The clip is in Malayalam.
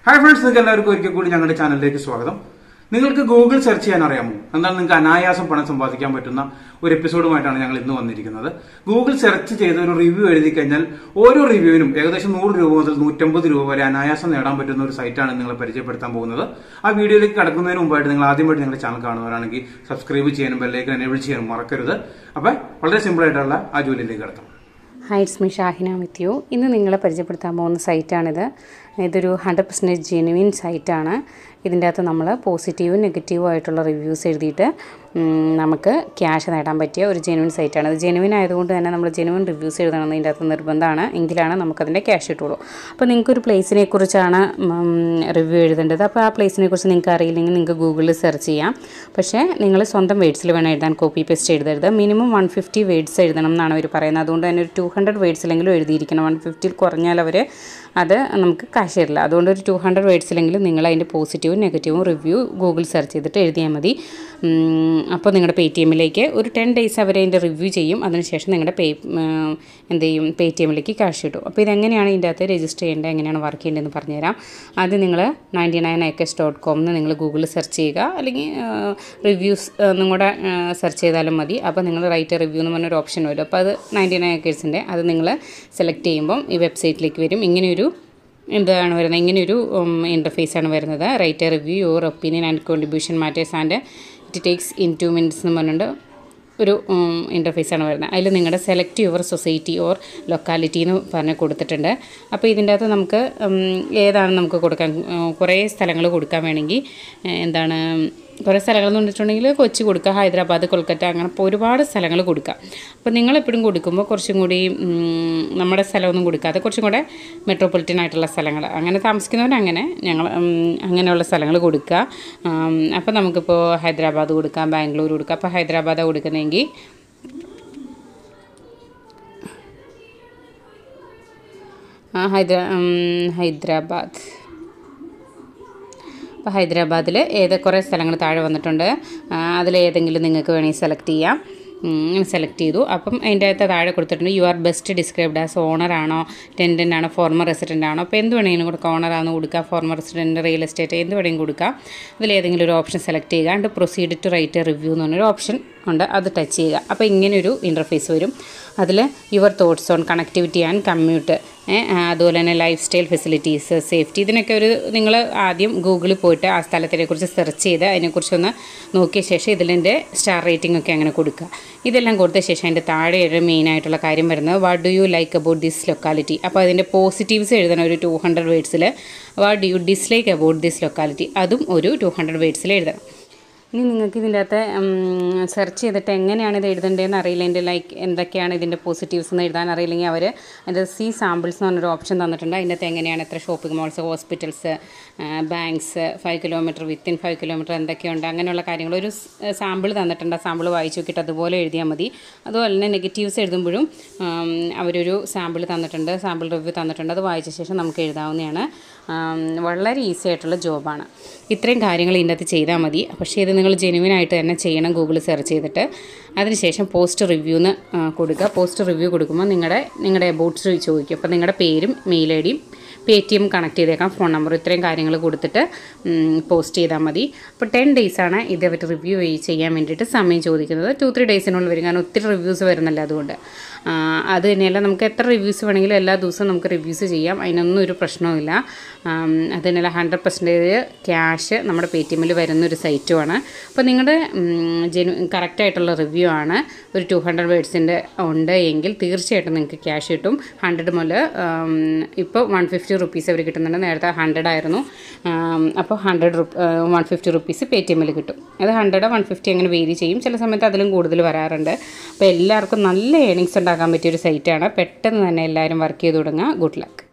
ഹായ് ഫ്രണ്ട്സ് നിങ്ങൾക്ക് എല്ലാവർക്കും ഒരിക്കൽ കൂടി ഞങ്ങളുടെ ചാനലിലേക്ക് സ്വാഗതം നിങ്ങൾക്ക് ഗൂഗിൾ സെർച്ച് ചെയ്യാൻ അറിയാമോ എന്നാൽ നിങ്ങൾക്ക് അനായാസം പണം സമ്പാദിക്കാൻ പറ്റുന്ന ഒരു എപ്പിസോഡുമായിട്ടാണ് ഞങ്ങൾ ഇന്ന് വന്നിരിക്കുന്നത് ഗൂഗിൾ സെർച്ച് ചെയ്ത് ഒരു റിവ്യൂ എഴുതി കഴിഞ്ഞാൽ ഓരോ റിവ്യൂവിനും ഏകദേശം നൂറ് രൂപ മുതൽ നൂറ്റമ്പത് രൂപ വരെ അനായാസം നേടാൻ പറ്റുന്ന ഒരു സൈറ്റാണ് നിങ്ങളെ പരിചയപ്പെടുത്താൻ പോകുന്നത് ആ വീഡിയോയിലേക്ക് കടക്കുന്നതിന് മുമ്പായിട്ട് നിങ്ങൾ ആദ്യമായിട്ട് ഞങ്ങളുടെ ചാനൽ കാണുന്നവരാണെങ്കിൽ സബ്സ്ക്രൈബ് ചെയ്യാനും ബെല്ലേക്ക് എനേബിൾ ചെയ്യാനും മറക്കരുത് അപ്പം വളരെ സിമ്പിൾ ആയിട്ടുള്ള ആ ജോലിയിലേക്ക് കിടക്കാം hi it's me Shahina with you ഇന്ന് നിങ്ങളെ പരിചയപ്പെടുത്താൻ പോകുന്ന സൈറ്റാണിത് ഇതൊരു ഹൺഡ്രഡ് പെർസെൻറ്റേജ് ജെനുവിൻ സൈറ്റാണ് ഇതിൻ്റെ അകത്ത് നമ്മൾ പോസിറ്റീവും നെഗറ്റീവും ആയിട്ടുള്ള റിവ്യൂസ് എഴുതിയിട്ട് ഉം, നമുക്ക് ക്യാഷ് നേടാൻ പറ്റിയ ഒരു ജെനുവിൻ സൈറ്റാണ് ഇത് ജെനുവിൻ ആയതുകൊണ്ട് തന്നെ നമ്മൾ ജെനുവിൻ റിവ്യൂസ് എഴുതണമെന്ന് ഇതിൻ്റെ അകത്ത് നിർബന്ധമാണ് എങ്കിലാണ് നമുക്കതിൻ്റെ ക്യാഷ് കിട്ടുള്ളൂ അപ്പോൾ നിങ്ങൾക്കൊരു പ്ലേസിനെ കുറിച്ചാണ് റിവ്യൂ എഴുതേണ്ടത് അപ്പോൾ ആ പ്ലേസിനെ കുറിച്ച് നിങ്ങൾക്ക് അറിയില്ലെങ്കിൽ നിങ്ങൾക്ക് ഗൂഗിളിൽ സെർച്ച് ചെയ്യാം പക്ഷേ നിങ്ങൾ സ്വന്തം വേഡ്സിൽ വേണം എഴുതാൻ കോപ്പി പേസ്റ്റ് എഴുതരുത് മിനിമം വൺ ഫിഫ്റ്റി വേഡ്സ് എഴുതണം എന്നാണ് അവർ പറയുന്നത് അതുകൊണ്ട് തന്നെ ഒരു ടു ഹൺഡ്രഡ് വേഡ്സിലെങ്കിലും എഴുതിയിരിക്കണം വൺ ഫിഫ്റ്റിയിൽ കുറഞ്ഞാൽ അവർ അത് നമുക്ക് കാശ് തരില്ല അതുകൊണ്ട് ഒരു ടു ഹൺഡ്രഡ് വേഡ്സിലെങ്കിലും നിങ്ങൾ അതിൻ്റെ പോസിറ്റീവും നെഗറ്റീവും റിവ്യൂ ഗൂഗിൾ സെർച്ച് ചെയ്തിട്ട് എഴുതിയാൽ മതി ഉം, അപ്പോൾ നിങ്ങളുടെ പേ ടി എമ്മിലേക്ക് ഒരു ടെൻ ഡേയ്സ് അവർ അതിൻ്റെ റിവ്യൂ ചെയ്യും അതിനുശേഷം നിങ്ങളുടെ പേ ഉം, എന്ത് ചെയ്യും പേ ടി എമ്മിലേക്ക് ക്യാഷ് കിട്ടും അപ്പോൾ ഇതെങ്ങനെയാണ് ഇതിൻ്റെ അകത്ത് രജിസ്റ്റർ ചെയ്യേണ്ടത് എങ്ങനെയാണ് വർക്ക് ചെയ്യേണ്ടതെന്ന് പറഞ്ഞുതരാം ആദ്യം നിങ്ങൾ ninety nine acres dot com എന്ന് നിങ്ങൾ ഗൂഗിളിൽ സെർച്ച് ചെയ്യുക അല്ലെങ്കിൽ റിവ്യൂസ് ഒന്നും കൂടെ സെർച്ച് ചെയ്താലും മതി അപ്പോൾ നിങ്ങൾ റൈറ്റ് റിവ്യൂ എന്ന് പറഞ്ഞൊരു ഓപ്ഷൻ വരും അപ്പോൾ അത് നയൻറ്റി നയൻ ഏക്കേഴ്സിൻ്റെ അത് നിങ്ങൾ സെലക്ട് ചെയ്യുമ്പം ഈ വെബ്സൈറ്റിലേക്ക് വരും ഇങ്ങനെയൊരു എന്താണ് വരുന്നത് ഇങ്ങനെയൊരു ഇൻ്റർഫേസ് ആണ് വരുന്നത് write a review your opinion and contribution matters and it takes in two minutes എന്ന് പറഞ്ഞിട്ട് ഒരു ഇൻ്റർഫേസ് ആണ് വരുന്നത് അതിൽ നിങ്ങളുടെ select your society or locality എന്ന് പറഞ്ഞ് കൊടുത്തിട്ടുണ്ട് അപ്പോൾ ഇതിൻ്റെ അകത്ത് നമുക്ക് ഉം, ഏതാണ് നമുക്ക് കൊടുക്കാൻ ഉം, കുറേ സ്ഥലങ്ങൾ കൊടുക്കാൻ വേണമെങ്കിൽ ഏഹ്, എന്താണ് കുറേ സ്ഥലങ്ങൾ എന്ന് പറഞ്ഞിട്ടുണ്ടെങ്കിൽ കൊച്ചി കൊടുക്കുക ഹൈദരാബാദ് കൊൽക്കത്ത അങ്ങനെ ഇപ്പോൾ ഒരുപാട് സ്ഥലങ്ങൾ കൊടുക്കുക അപ്പോൾ നിങ്ങൾ എപ്പോഴും കൊടുക്കുമ്പോൾ കുറച്ചും കൂടി ഉം, നമ്മുടെ സ്ഥലമൊന്നും കൊടുക്കാതെ കുറച്ചും കൂടെ മെട്രോപൊളിറ്റൻ ആയിട്ടുള്ള സ്ഥലങ്ങൾ അങ്ങനെ താമസിക്കുന്നവർ അങ്ങനെ ഞങ്ങൾ ഉം, അങ്ങനെയുള്ള സ്ഥലങ്ങൾ കൊടുക്കുക ഉം, അപ്പോൾ നമുക്കിപ്പോൾ ഹൈദരാബാദ് കൊടുക്കാം ബാംഗ്ലൂർ കൊടുക്കാം അപ്പോൾ ഹൈദരാബാദാണ് കൊടുക്കുന്നതെങ്കിൽ ആ, ഹൈദരാ ഉം, ഹൈദരാബാദ് അപ്പോൾ ഹൈദരാബാദിൽ ഏത് കുറേ സ്ഥലങ്ങൾ താഴെ വന്നിട്ടുണ്ട് അതിൽ ഏതെങ്കിലും നിങ്ങൾക്ക് വേണമെങ്കിൽ സെലക്ട് ചെയ്യാം സെലക്ട് ചെയ്തു അപ്പം അതിൻ്റെ അകത്ത് താഴെ കൊടുത്തിട്ടുണ്ട് you are best described as owner ആണോ ടെൻഡൻ്റ് ആണോ ഫോർമർ റെസിഡൻ്റ് ആണോ അപ്പോൾ എന്ത് വേണമെങ്കിലും കൊടുക്കാം ഓണർ ആണെന്ന് കൊടുക്കുക ഫോർമർ റെസിഡൻറ്റ് റിയൽ എസ്റ്റേറ്റ് എന്ത് വേണമെങ്കിലും കൊടുക്കാം അതിൽ ഏതെങ്കിലും ഒരു ഓപ്ഷൻ സെലക്ട് ചെയ്യുക and proceed to write a review എന്ന് പറഞ്ഞൊരു ഓപ്ഷൻ ഉണ്ട് അത് ടച്ച് ചെയ്യുക അപ്പോൾ ഇങ്ങനെയൊരു ഇൻ്റർഫേസ് വരും അതിൽ your thoughts on connectivity and commute അതുപോലെ തന്നെ ലൈഫ് സ്റ്റൈൽ ഫെസിലിറ്റീസ് സേഫ്റ്റി ഇതിനൊക്കെ ഒരു നിങ്ങൾ ആദ്യം ഗൂഗിളിൽ പോയിട്ട് ആ സ്ഥലത്തിനെ കുറിച്ച് സെർച്ച് ചെയ്ത് അതിനെക്കുറിച്ചൊന്ന് നോക്കിയ ശേഷം ഇതിൻ്റെ സ്റ്റാർ റേറ്റിംഗ് ഒക്കെ അങ്ങനെ കൊടുക്കുക ഇതെല്ലാം കൊടുത്ത ശേഷം അതിൻ്റെ താഴെ ഒരു മെയിൻ ആയിട്ടുള്ള കാര്യം വരുന്നത് what do you like about this locality അപ്പോൾ അതിൻ്റെ പോസിറ്റീവ്സ് എഴുതണം ഒരു ടു ഹൺഡ്രഡ് വേർഡ്സിൽ what do you dislike about this locality അതും ഒരു ടു ഹൺഡ്രഡ് വേർഡ്സിൽ എഴുതണം ഇനി നിങ്ങൾക്ക് ഇതിൻ്റെ അകത്ത് സെർച്ച് ചെയ്തിട്ട് എങ്ങനെയാണ് ഇത് എഴുതേണ്ടതെന്ന് അറിയില്ല എൻ്റെ ലൈക്ക് എന്തൊക്കെയാണ് ഇതിൻ്റെ പോസിറ്റീവ്സ് എന്ന് എഴുതാൻ അറിയില്ലെങ്കിൽ അവർ അതിൻ്റെ സി സാമ്പിൾസ് എന്ന് പറഞ്ഞൊരു ഓപ്ഷൻ തന്നിട്ടുണ്ട് അതിൻ്റെ അകത്ത് എങ്ങനെയാണ് എത്ര shopping malls hospitals banks five kilometre within five kilometre എന്തൊക്കെയുണ്ട് അങ്ങനെയുള്ള കാര്യങ്ങൾ ഒരു സാമ്പിൾ തന്നിട്ടുണ്ട് ആ സാമ്പിൾ വായിച്ച് നോക്കിയിട്ട് അതുപോലെ എഴുതിയാൽ മതി അതുപോലെ തന്നെ നെഗറ്റീവ്സ് എഴുതുമ്പോഴും ഉം, അവരൊരു സാമ്പിൾ തന്നിട്ടുണ്ട് സാമ്പിൾ റിവ്യൂ തന്നിട്ടുണ്ട് അത് വായിച്ച ശേഷം നമുക്ക് എഴുതാവുന്നതാണ് ഉം, വളരെ ഈസി ആയിട്ടുള്ള ജോബാണ് ഇത്രയും കാര്യങ്ങൾ ഇതിൻ്റെ അകത്ത് ചെയ്താൽ മതി പക്ഷേ ഇത് നിങ്ങൾ ജെനുവിൻ ആയിട്ട് തന്നെ ചെയ്യണം ഗൂഗിളിൽ സെർച്ച് ചെയ്തിട്ട് അതിനുശേഷം പോസ്റ്റ് റിവ്യൂന്ന് കൊടുക്കുക പോസ്റ്റ് റിവ്യൂ കൊടുക്കുമ്പോൾ നിങ്ങളുടെ നിങ്ങളുടെ അബൌട്ട്സ് ചോദിക്കും അപ്പോൾ നിങ്ങളുടെ പേരും മെയിൽ ഐ ഡിയും പേ ടി എം കണക്ട് ചെയ്തേക്കാം ഫോൺ നമ്പർ ഇത്രയും കാര്യങ്ങൾ കൊടുത്തിട്ട് പോസ്റ്റ് ചെയ്താൽ മതി അപ്പോൾ ടെൻ ഡേയ്സാണ് ഇത് അവർ റിവ്യൂ ചെയ്യാൻ വേണ്ടിയിട്ട് സമയം ചോദിക്കുന്നത് ടു ത്രീ ഡേയ്സിനുള്ളിൽ വരും കാരണം ഒത്തിരി റിവ്യൂസ് വരുന്നില്ല അതുകൊണ്ട് ആ, അത് തന്നെയല്ല നമുക്ക് എത്ര റിവ്യൂസ് വേണമെങ്കിലും എല്ലാ ദിവസവും നമുക്ക് റിവ്യൂസ് ചെയ്യാം അതിനൊന്നും ഒരു പ്രശ്നവുമില്ല ആം, അത് തന്നെയല്ല ഹൺഡ്രഡ് പെർസെൻറ്റേജ് ക്യാഷ് നമ്മുടെ പേ ടി എമ്മിൽ വരുന്നൊരു സൈറ്റുമാണ് അപ്പോൾ നിങ്ങളുടെ ജെനു കറക്റ്റായിട്ടുള്ള റിവ്യൂ ആണ് ഒരു ടു ഹൺഡ്രഡ് വേർഡ്സിൻ്റെ ഉണ്ട് എങ്കിൽ തീർച്ചയായിട്ടും നിങ്ങൾക്ക് ക്യാഷ് കിട്ടും ഹൺഡ്രഡ് മുതൽ ഇപ്പോൾ വൺ ഫിഫ്റ്റി റുപ്പീസ് അവർ കിട്ടുന്നുണ്ട് നേരത്തെ ഹൺഡ്രഡ് ആയിരുന്നു ആം, അപ്പോൾ hundred rupee one fifty rupees പേ ടി എമ്മിൽ കിട്ടും അത് ഹൺഡ്രഡ് വൺ ഫിഫ്റ്റി അങ്ങനെ വേരി ചെയ്യും ചില സമയത്ത് അതിലും കൂടുതൽ വരാറുണ്ട് അപ്പോൾ എല്ലാവർക്കും നല്ല ഏണിങ്സ് ഉണ്ടാക്കാൻ പറ്റിയൊരു സൈറ്റാണ് പെട്ടെന്ന് തന്നെ എല്ലാവരും വർക്ക് ചെയ്ത് തുടങ്ങുക ഗുഡ് ലക്ക്